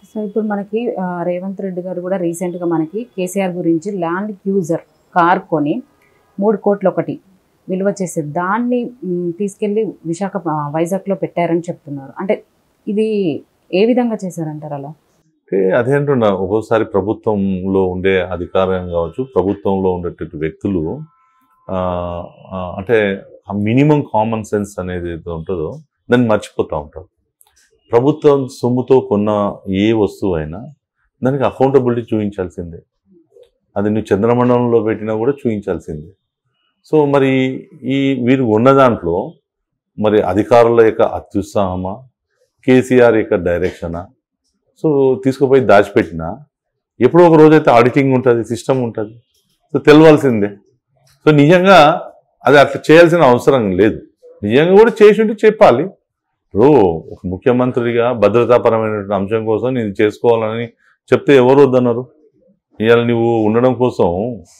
so ఇప్పుడు మనకి ఆ, రేవంత్ రెడ్డి గారు కూడా రీసెంట్గా మనకి కేసీఆర్ గురించి ల్యాండ్ యూజర్ కార్ కొని మూడు కోట్లు ఒకటి విలువ చేసే దాన్ని మ్, తీసుకెళ్ళి విశాఖ ఆ, వైజాగ్లో పెట్టారని చెప్తున్నారు అంటే ఇది ఏ విధంగా చేశారంటారు అలా అంటే అదే అంటున్నా ఒక్కోసారి ప్రభుత్వంలో ఉండే అధికారం కావచ్చు ప్రభుత్వంలో ఉండేటువంటి వ్యక్తులు ఆ, ఆ, అంటే ఆ మినిమం కామన్ సెన్స్ అనేది ఏదో ఉంటుందో దాన్ని మర్చిపోతూ ఉంటారు ప్రభుత్వం సొమ్ముతో కొన్న ఏ వస్తువు అయినా దానికి అకౌంటబిలిటీ చూపించాల్సిందే అది నువ్వు చంద్రమండలంలో పెట్టినా కూడా చూపించాల్సిందే సో మరి ఈ వీరు ఉన్న దాంట్లో మరి అధికారుల యొక్క అత్యుత్సాహమా కేసీఆర్ యొక్క డైరెక్షనా సో తీసుకుపోయి దాచిపెట్టిన ఎప్పుడో ఒక రోజైతే ఆడిటింగ్ ఉంటుంది సిస్టమ్ ఉంటుంది సో తెలవాల్సిందే సో నిజంగా అది అట్లా చేయాల్సిన అవసరం లేదు నిజంగా కూడా చేసి ఉంటే చెప్పాలి ఇప్పుడు ఒక ముఖ్యమంత్రిగా భద్రతాపరమైనటువంటి అంశం కోసం నేను చేసుకోవాలని చెప్తే ఎవరు వద్దన్నారు ఇవాళ నువ్వు ఉండడం కోసం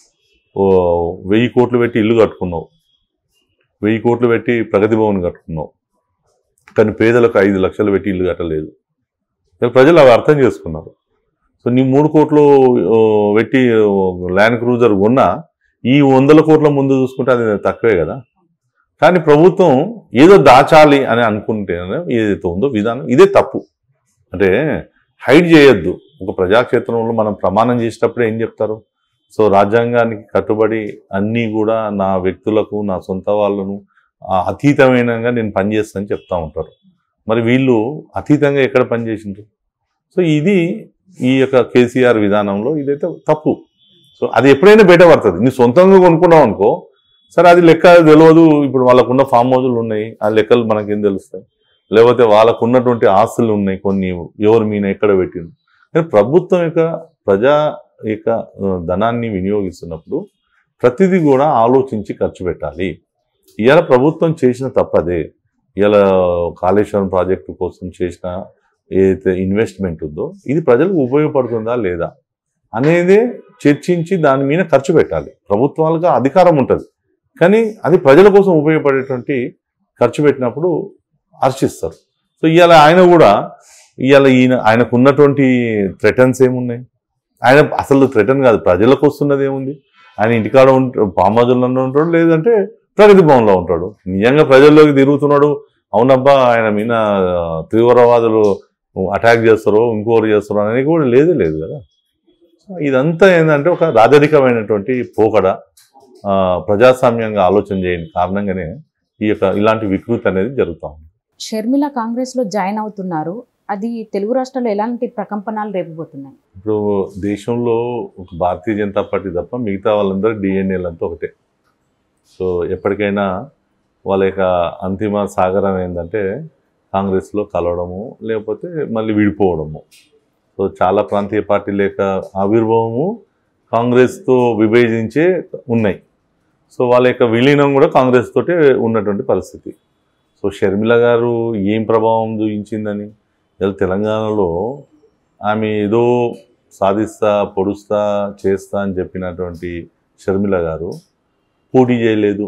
ఓ వెయ్యి కోట్లు పెట్టి ఇల్లు కట్టుకున్నావు వెయ్యి కోట్లు పెట్టి ప్రగతి భవన్ కట్టుకున్నావు కానీ పేదలకు ఐదు లక్షలు పెట్టి ఇల్లు కట్టలేదు ఇలా ప్రజలు అవి అర్థం చేసుకున్నారు సో నీ మూడు కోట్లు ఓ, పెట్టి ఓ, ల్యాండ్ క్రూజర్ కొన్నా ఈ వందల కోట్ల ముందు చూసుకుంటే అది తక్కువే కదా కానీ ప్రభుత్వం ఏదో దాచాలి అని అనుకుంటే ఏదైతే ఉందో విధానం ఇదే తప్పు అంటే హైడ్ చేయొద్దు ఒక ప్రజాక్షేత్రంలో మనం ప్రమాణం చేసేటప్పుడు ఏం చెప్తారు సో రాజ్యాంగానికి కట్టుబడి అన్నీ కూడా నా వ్యక్తులకు నా సొంత వాళ్ళను ఆ, అతీతమైనగా నేను పనిచేస్తానని చెప్తా ఉంటారు మరి వీళ్ళు అతీతంగా ఎక్కడ పనిచేసిండ్రు సో ఇది ఈ యొక్క కేసీఆర్ విధానంలో ఇదైతే తప్పు సో అది ఎప్పుడైనా బయటపడుతుంది నీ సొంతంగా కొనుక్కున్నావు అనుకో సరే అది లెక్క తెలియదు ఇప్పుడు వాళ్ళకున్న ఫామ్ హౌజులు ఉన్నాయి ఆ లెక్కలు మనకేం తెలుస్తాయి లేకపోతే వాళ్ళకు ఉన్నటువంటి ఆస్తులు ఉన్నాయి కొన్ని ఎవరి మీద ఎక్కడ పెట్టిండు కానీ ప్రభుత్వం యొక్క ప్రజా యొక్క ఆ, ధనాన్ని వినియోగిస్తున్నప్పుడు ప్రతిదీ కూడా ఆలోచించి ఖర్చు పెట్టాలి ఇవాళ ప్రభుత్వం చేసిన తప్పదే ఇలా కాళేశ్వరం ప్రాజెక్టు కోసం చేసిన ఏదైతే ఇన్వెస్ట్మెంట్ ఉందో ఇది ప్రజలకు ఉపయోగపడుతుందా లేదా అనేదే చర్చించి దాని మీద ఖర్చు పెట్టాలి ప్రభుత్వాలకు అధికారం ఉంటుంది కానీ అది ప్రజల కోసం ఉపయోగపడేటువంటి ఖర్చు పెట్టినప్పుడు హర్షిస్తారు సో ఇవాళ ఆయన కూడా ఇవాళ ఈయన ఆయనకు ఉన్నటువంటి థ్రెటన్స్ ఏమున్నాయి ఆయన అసలు థ్రెటన్ కాదు ప్రజలకు వస్తున్నది ఏముంది ఆయన ఇంటికాడ ఉంట పామాజుల్లో ఉంటాడు లేదంటే ప్రగతి భవన్లో ఉంటాడు నిజంగా ప్రజల్లోకి తిరుగుతున్నాడు అవునబ్బా ఆయన మీద తీవ్రవాదులు అటాక్ చేస్తారో ఇంకోరు చేస్తారో అనేది కూడా లేదే లేదు కదా సో ఇదంతా ఏంటంటే ఒక రాజరికమైనటువంటి పోకడ ఆ, ప్రజాస్వామ్యంగా ఆలోచన చేయని కారణంగానే ఈ యొక్క ఇలాంటి వికృతి అనేది జరుగుతూ ఉంది షర్మిల కాంగ్రెస్లో జాయిన్ అవుతున్నారు అది తెలుగు రాష్ట్రాల్లో ఎలాంటి ప్రకంపనలు రేపబోతున్నాయి ఇప్పుడు దేశంలో ఒక భారతీయ జనతా పార్టీ తప్ప మిగతా వాళ్ళందరూ డిఎన్ఏలంతా ఒకటే సో ఎప్పటికైనా వాళ్ళ యొక్క అంతిమ సాగరం ఏంటంటే కాంగ్రెస్లో కలవడము లేకపోతే మళ్ళీ విడిపోవడము సో చాలా ప్రాంతీయ పార్టీల యొక్క ఆవిర్భావము కాంగ్రెస్తో విభజించే ఉన్నాయి సో వాళ్ళ యొక్క విలీనం కూడా కాంగ్రెస్ తోటే ఉన్నటువంటి పరిస్థితి సో షర్మిల గారు ఏం ప్రభావం చూపించిందని ఇలా తెలంగాణలో ఆమె ఏదో సాధిస్తా పొడుస్తా చేస్తా అని చెప్పినటువంటి షర్మిల గారు పోటీ చేయలేదు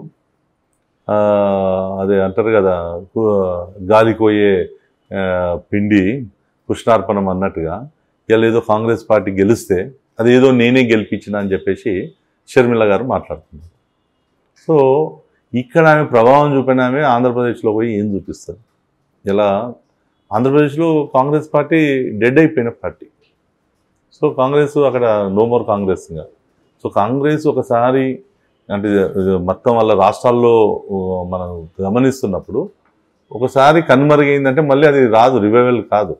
ఆ, అదే అంటారు కదా కు- గాలి కోయే ఆ, పిండి కృష్ణార్పణం అన్నట్టుగా ఇలా ఏదో కాంగ్రెస్ పార్టీ గెలిస్తే అదేదో నేనే గెలిపించిన అని చెప్పేసి షర్మిల గారు మాట్లాడుతున్నారు సో ఇక్కడ ఆమె ప్రభావం చూపిన ఆమె ఆంధ్రప్రదేశ్లో పోయి ఏం చూపిస్తారు ఇలా ఆంధ్రప్రదేశ్లో కాంగ్రెస్ పార్టీ డెడ్ అయిపోయిన పార్టీ సో కాంగ్రెస్ అక్కడ నో మోర్ కాంగ్రెస్ ఇంకా సో కాంగ్రెస్ ఒకసారి అంటే ఇది మొత్తం వాళ్ళ రాష్ట్రాల్లో ఆ, మనం గమనిస్తున్నప్పుడు ఒకసారి కనుమరుగైందంటే మళ్ళీ అది రాదు రివైవల్ కాదు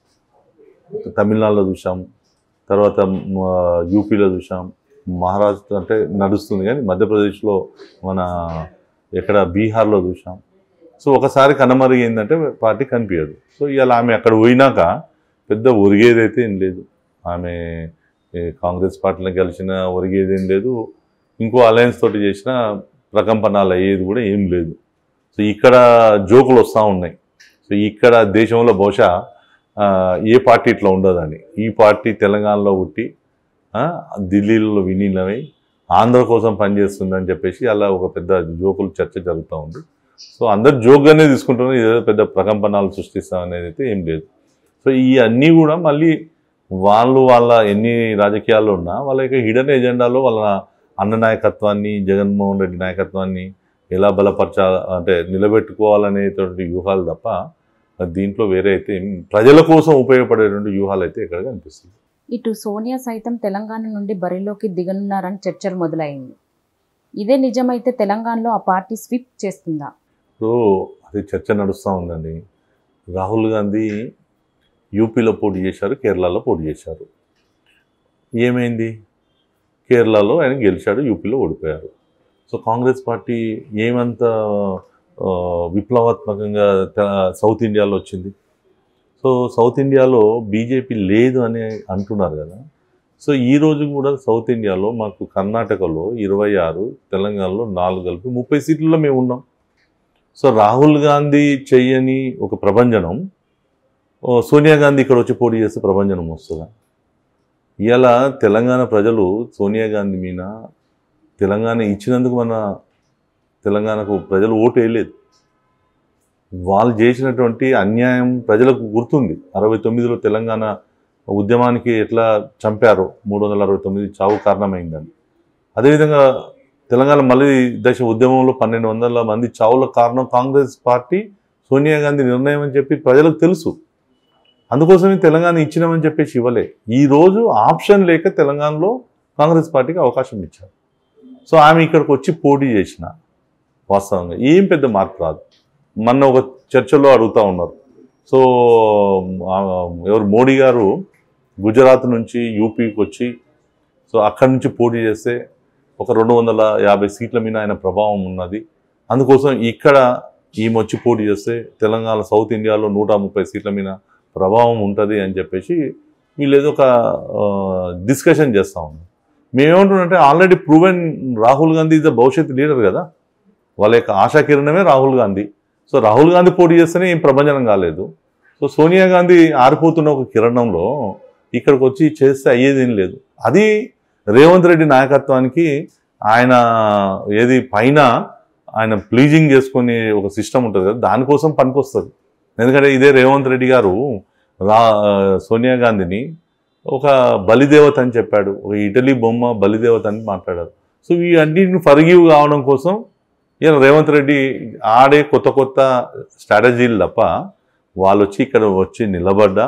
తమిళనాడులో చూసాం తర్వాత మ, యూపీలో చూసాం మహారాష్ట్ర అంటే నడుస్తుంది కానీ మధ్యప్రదేశ్లో మన ఎక్కడ బీహార్లో చూసాం సో ఒకసారి కనుమరుగైందంటే పార్టీ కనిపించదు సో ఇవాళ ఆమె అక్కడ పోయినాక పెద్ద ఒరిగేదైతే ఏం లేదు ఆమె ఏ, కాంగ్రెస్ పార్టీలో గెలిచిన ఒరిగేది ఏం లేదు ఇంకో అలయన్స్ తోటి చేసిన ప్రకంపనాలు అయ్యేది కూడా ఏం లేదు సో ఇక్కడ జోకులు వస్తూ ఉన్నాయి సో ఇక్కడ దేశంలో బహుశా ఆ, ఏ పార్టీ ఇట్లా ఉండదని ఈ పార్టీ తెలంగాణలో పుట్టి ఆ, ఢిల్లీలో విలీనమై ఆంధ్ర కోసం పనిచేస్తుందని చెప్పేసి అలా ఒక పెద్ద జోకులు చర్చ జరుగుతూ ఉంది సో అందరు జోక్గానే తీసుకుంటున్నారు ఏదో పెద్ద ప్రకంపనాలు సృష్టిస్తాం అనేది అయితే ఏం లేదు సో ఈ అన్నీ కూడా మళ్ళీ వాళ్ళు వాళ్ళ ఎన్ని రాజకీయాల్లో ఉన్నా వాళ్ళ యొక్క హిడెన్ ఎజెండాలో వాళ్ళ అన్న నాయకత్వాన్ని జగన్మోహన్ రెడ్డి నాయకత్వాన్ని ఎలా బలపరచా అంటే నిలబెట్టుకోవాలనేటువంటి వ్యూహాలు తప్ప మరి దీంట్లో వేరే అయితే ఏం- ప్రజల కోసం ఉపయోగపడేటువంటి వ్యూహాలు అయితే ఎక్కడ కనిపిస్తుంది ఇటు సోనియా సైతం తెలంగాణ నుండి బరిలోకి దిగనున్నారని చర్చలు మొదలైంది ఇదే నిజమైతే తెలంగాణలో ఆ పార్టీ స్విప్ చేస్తుందా ఇప్పుడు అది చర్చ నడుస్తూ ఉందండి రాహుల్ గాంధీ యూపీలో పోటీ చేశారు కేరళలో పోటీ చేశారు ఏమైంది కేరళలో ఆయన గెలిచాడు యూపీలో ఓడిపోయారు సో కాంగ్రెస్ పార్టీ ఏమంత ఆ, విప్లవాత్మకంగా తె- సౌత్ ఇండియాలో వచ్చింది సో సౌత్ ఇండియాలో బీజేపీ లేదు అని అంటున్నారు కదా సో ఈ రోజు కూడా సౌత్ ఇండియాలో మాకు కర్ణాటకలో ఇరవై ఆరు తెలంగాణలో నాలుగు కలిపి ముప్పై సీట్లలో మేము ఉన్నాం సో రాహుల్ గాంధీ చెయ్యని ఒక ప్రభంజనం ఓ సోనియా గాంధీ ఇక్కడ వచ్చి పోటీ చేస్తే ప్రభంజనం వస్తుందా ఇలా తెలంగాణ ప్రజలు సోనియా గాంధీ మీద తెలంగాణ ఇచ్చినందుకు మన తెలంగాణకు ప్రజలు ఓటు వేయలేదు వాళ్ళు చేసినటువంటి అన్యాయం ప్రజలకు గుర్తుంది అరవై తొమ్మిదిలో తెలంగాణ ఉద్యమానికి ఎట్లా చంపారో మూడు వందల అరవై తొమ్మిది చావు కారణమైందని అదేవిధంగా తెలంగాణ మళ్ళీ దశ ఉద్యమంలో పన్నెండు వందల మంది చావులకు కారణం కాంగ్రెస్ పార్టీ సోనియా గాంధీ నిర్ణయం అని చెప్పి ప్రజలకు తెలుసు అందుకోసమే తెలంగాణ ఇచ్చినామని చెప్పేసి ఇవ్వలే ఈ రోజు ఆప్షన్ లేక తెలంగాణలో కాంగ్రెస్ పార్టీకి అవకాశం ఇచ్చారు సో ఆమె ఇక్కడికి వచ్చి పోటీ చేసిన వాస్తవంగా ఏం పెద్ద మార్పు రాదు మొన్న ఒక చర్చలో అడుగుతూ ఉన్నారు సో ఆ, ఎవరు మోడీ గారు గుజరాత్ నుంచి యూపీకి వచ్చి సో అక్కడి నుంచి పోటీ చేస్తే ఒక రెండు వందల యాభై సీట్ల మీద ఆయన ప్రభావం ఉన్నది అందుకోసం ఇక్కడ ఈమె వచ్చి పోటీ చేస్తే తెలంగాణ సౌత్ ఇండియాలో నూట ముప్పై సీట్ల మీద ప్రభావం ఉంటుంది అని చెప్పేసి వీళ్ళు ఏదో ఒక డిస్కషన్ చేస్తూ ఉన్నారు మేమేమంటున్నామంటే already proven Rahul Gandhi is the భవిష్యత్ లీడర్ కదా వాళ్ళ యొక్క ఆశాకిరణమే రాహుల్ గాంధీ సో రాహుల్ గాంధీ పోటీ చేస్తేనే ఏం ప్రభంజనం కాలేదు సో సోనియా గాంధీ ఆరిపోతున్న ఒక కిరణంలో ఇక్కడికి వచ్చి చేస్తే అయ్యేది ఏం లేదు అది రేవంత్ రెడ్డి నాయకత్వానికి ఆయన ఏది పైన ఆయన ప్లీజింగ్ చేసుకునే ఒక సిస్టమ్ ఉంటుంది కదా దానికోసం పనికొస్తుంది ఎందుకంటే ఇదే రేవంత్ రెడ్డి గారు రా సోనియా గాంధీని ఒక బలిదేవత అని చెప్పాడు ఒక ఇటలీ బొమ్మ బలిదేవత అని మాట్లాడారు సో ఈ అన్నింటిని ఫర్గివ్ కావడం కోసం ఈయన రేవంత్ రెడ్డి ఆడే కొత్త కొత్త స్ట్రాటజీలు తప్ప వాళ్ళు వచ్చి ఇక్కడ వచ్చి నిలబడ్డా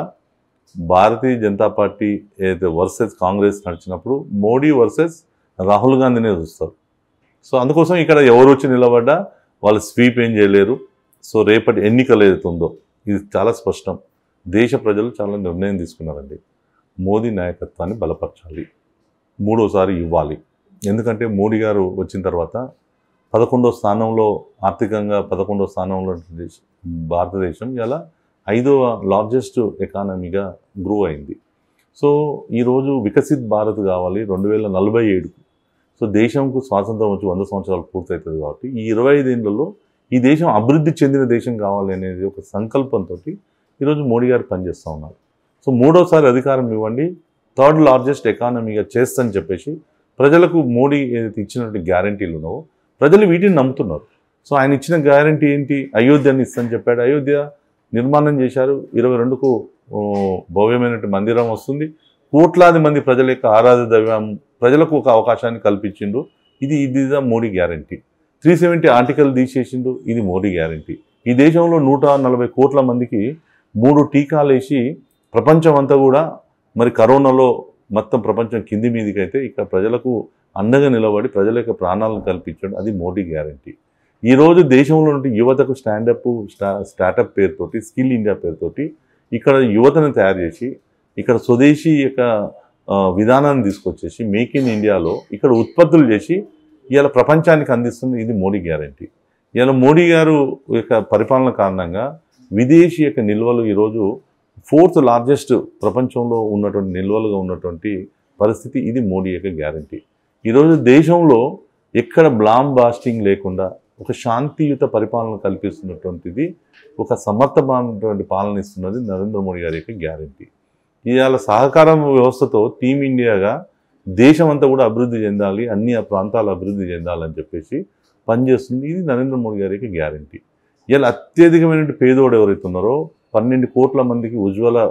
భారతీయ జనతా పార్టీ ఏదైతే వర్సెస్ కాంగ్రెస్ నడిచినప్పుడు మోడీ వర్సెస్ రాహుల్ గాంధీనే చూస్తారు సో అందుకోసం ఇక్కడ ఎవరు వచ్చి నిలబడ్డా వాళ్ళు స్వీప్ ఏం చేయలేరు సో రేపటి ఎన్నికలు ఏదైతే ఉందో ఇది చాలా స్పష్టం దేశ ప్రజలు చాలా నిర్ణయం తీసుకున్నారండి మోదీ నాయకత్వాన్ని బలపరచాలి మూడోసారి ఇవ్వాలి ఎందుకంటే మోడీ గారు వచ్చిన తర్వాత పదకొండో స్థానంలో ఆర్థికంగా పదకొండో స్థానంలో ఉన్నటువంటి భారతదేశం ఇలా ఐదవ లార్జెస్ట్ ఎకానమీగా గ్రో అయింది సో ఈరోజు వికసిత్ భారత్ కావాలి రెండు వేల నలభై ఏడుకు సో దేశంకు స్వాతంత్రం వచ్చి వంద సంవత్సరాలు పూర్తవుతుంది కాబట్టి ఈ ఇరవై ఐదేళ్లలో ఈ దేశం అభివృద్ధి చెందిన దేశం కావాలి అనేది ఒక సంకల్పంతో ఈరోజు మోడీ గారు పనిచేస్తూ ఉన్నారు సో మూడోసారి అధికారం ఇవ్వండి థర్డ్ లార్జెస్ట్ ఎకానమీగా చేస్తని చెప్పేసి ప్రజలకు మోడీ ఏదైతే ఇచ్చినటువంటి గ్యారంటీలు ఉన్నావో ప్రజలు వీటిని నమ్ముతున్నారు సో ఆయన ఇచ్చిన గ్యారంటీ ఏంటి అయోధ్యని ఇస్తని చెప్పాడు అయోధ్య నిర్మాణం చేశారు ఇరవై రెండుకు ఓ, భవ్యమైనటువంటి మందిరం వస్తుంది కోట్లాది మంది ప్రజల యొక్క ఆరాధ దైవం ప్రజలకు ఒక అవకాశాన్ని కల్పించిండు ఇది ఇది the Modi guarantee three seventy article తీసేసిండు ఇది మోడీ గ్యారంటీ ఈ దేశంలో నూట నలభై కోట్ల మందికి మూడు టీకాలు వేసి ప్రపంచం అంతా కూడా మరి కరోనాలో మొత్తం ప్రపంచం కింది మీదికి అయితే ఇక్కడ ప్రజలకు అండగా నిలబడి ప్రజల యొక్క ప్రాణాలను కల్పించడం అది మోడీ గ్యారంటీ ఈరోజు దేశంలో నుండి యువతకు స్టాండప్ స్టా స్టార్టప్ పేరుతోటి స్కిల్ ఇండియా పేరుతోటి ఇక్కడ యువతను తయారు చేసి ఇక్కడ స్వదేశీ యొక్క ఆ, విధానాన్ని తీసుకొచ్చేసి మేక్ ఇన్ ఇండియాలో ఇక్కడ ఉత్పత్తులు చేసి ఇవాళ ప్రపంచానికి అందిస్తుంది ఇది మోడీ గ్యారంటీ ఇవాళ మోడీ గారు యొక్క పరిపాలన కారణంగా విదేశీ యొక్క నిల్వలు ఈరోజు ఫోర్త్ లార్జెస్ట్ ప్రపంచంలో ఉన్నటువంటి నిల్వలుగా ఉన్నటువంటి పరిస్థితి ఇది మోడీ యొక్క గ్యారంటీ ఈరోజు దేశంలో ఎక్కడ బ్లామ్ బాస్టింగ్ లేకుండా ఒక శాంతియుత పరిపాలన కల్పిస్తున్నటువంటిది ఒక సమర్థమైనటువంటి పాలన ఇస్తున్నది నరేంద్ర మోడీ గారి యొక్క గ్యారంటీ ఇవాళ సహకారం వ్యవస్థతో టీమిండియాగా దేశం అంతా కూడా అభివృద్ధి చెందాలి అన్ని ఆ ప్రాంతాలు అభివృద్ధి చెందాలని చెప్పేసి పనిచేస్తుంది ఇది నరేంద్ర మోడీ గారి యొక్క గ్యారంటీ ఇలా అత్యధికమైన పేదోడు ఎవరైతే ఉన్నారో పన్నెండు కోట్ల మందికి ఉజ్వల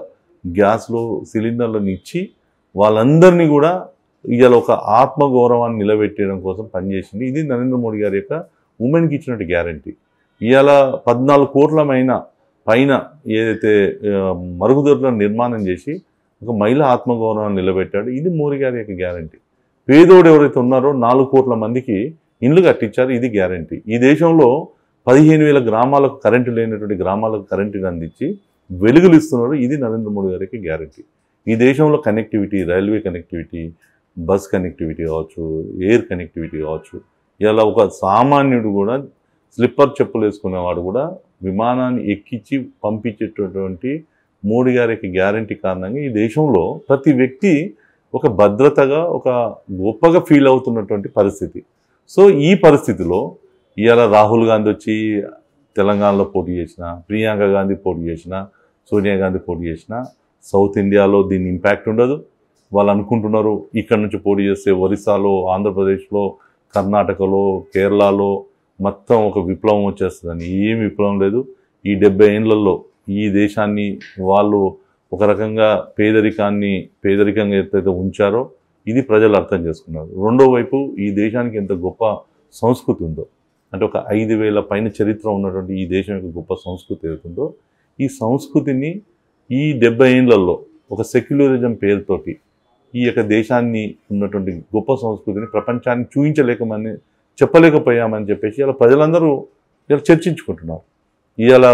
గ్యాస్లో సిలిండర్లను ఇచ్చి వాళ్ళందరినీ కూడా ఇవాళ ఒక ఆత్మగౌరవాన్ని నిలబెట్టడం కోసం పనిచేసింది ఇది నరేంద్ర మోడీ గారి యొక్క ఉమెన్కి ఇచ్చినట్టు గ్యారంటీ ఇవాళ పద్నాలుగు కోట్లమైన పైన ఏదైతే ఆ, మరుగుదొడ్లను నిర్మాణం చేసి ఒక మహిళ ఆత్మగౌరవాన్ని నిలబెట్టాడు ఇది మోడీ గారి యొక్క గ్యారంటీ పేదోడు ఎవరైతే ఉన్నారో నాలుగు కోట్ల మందికి ఇండ్లు కట్టించారు ఇది గ్యారంటీ ఈ దేశంలో పదిహేను వేల గ్రామాలకు కరెంటు లేనటువంటి గ్రామాలకు కరెంటు అందించి వెలుగులు ఇస్తున్నారు ఇది నరేంద్ర మోడీ గారికి గ్యారంటీ ఈ దేశంలో connectivity railway connectivity bus connectivity కావచ్చు ఎయిర్ కనెక్టివిటీ కావచ్చు ఇలా ఒక సామాన్యుడు కూడా స్లిప్పర్ చెప్పులు వేసుకునేవాడు కూడా విమానాన్ని ఎక్కించి పంపించేటటువంటి మోడీ గారికి గ్యారంటీ కారణంగా ఈ దేశంలో ప్రతి వ్యక్తి ఒక భద్రతగా ఒక గొప్పగా ఫీల్ అవుతున్నటువంటి పరిస్థితి సో ఈ పరిస్థితిలో ఇవాళ రాహుల్ గాంధీ వచ్చి తెలంగాణలో పోటీ చేసిన ప్రియాంక గాంధీ పోటీ చేసిన సోనియా గాంధీ పోటీ చేసిన సౌత్ ఇండియాలో దీని ఇంపాక్ట్ ఉండదు వాళ్ళు అనుకుంటున్నారు ఇక్కడ నుంచి పోటీ చేస్తే ఒరిస్సాలో ఆంధ్రప్రదేశ్లో కర్ణాటకలో కేరళలో మొత్తం ఒక విప్లవం వచ్చేస్తుందని ఏం విప్లవం లేదు ఈ డెబ్బై ఏళ్ళల్లో ఈ దేశాన్ని వాళ్ళు ఒక రకంగా పేదరికాన్ని పేదరికంగా ఎట్లయితే ఉంచారో ఇది ప్రజలు అర్థం చేసుకున్నారు రెండో వైపు ఈ దేశానికి ఎంత గొప్ప సంస్కృతి ఉందో అంటే ఒక ఐదు వేల పైన చరిత్ర ఉన్నటువంటి ఈ దేశం యొక్క గొప్ప సంస్కృతి ఏదైతుందో ఈ సంస్కృతిని ఈ డెబ్బై ఏళ్లలో ఒక సెక్యులరిజం పేరుతోటి ఈ యొక్క దేశాన్ని ఉన్నటువంటి గొప్ప సంస్కృతిని ప్రపంచానికి చూపించలేకమని చెప్పలేకపోయామని చెప్పేసి ఇలా ప్రజలందరూ ఇలా చర్చించుకుంటున్నారు ఇవాళ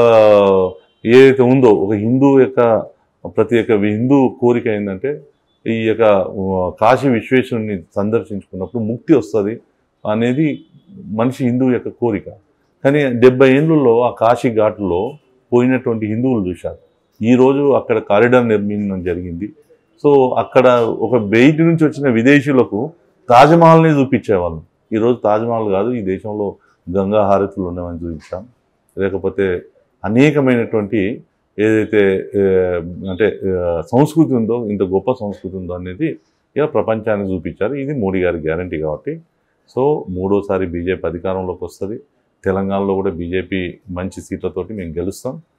ఏదైతే ఉందో ఒక హిందూ యొక్క ప్రతి ఒక్క హిందూ కోరిక ఏంటంటే ఈ యొక్క ఆ, కాశీ విశ్వేశ్వరుని సందర్శించుకున్నప్పుడు ముక్తి వస్తుంది అనేది మనిషి హిందువు యొక్క కోరిక కానీ డెబ్బై ఏళ్ళలో ఆ కాశీ ఘాట్లో పోయినటువంటి హిందువులు చూశారు ఈరోజు అక్కడ కారిడార్ నిర్మించడం జరిగింది సో అక్కడ ఒక బయట నుంచి వచ్చిన విదేశీయులకు తాజ్మహల్ని చూపించేవాళ్ళం ఈరోజు తాజ్మహల్ కాదు ఈ దేశంలో గంగా హారతులు ఉన్నామని చూపించాం లేకపోతే అనేకమైనటువంటి ఏదైతే ఏ, అంటే ఏ, సంస్కృతి ఉందో ఇంత గొప్ప సంస్కృతి ఉందో అనేది ఇక ప్రపంచానికి చూపించారు ఇది మోడీ గారి గ్యారంటీ కాబట్టి సో మూడోసారి బీజేపీ అధికారంలోకి వస్తుంది తెలంగాణలో కూడా బీజేపీ మంచి సీట్లతోటి మేము గెలుస్తాం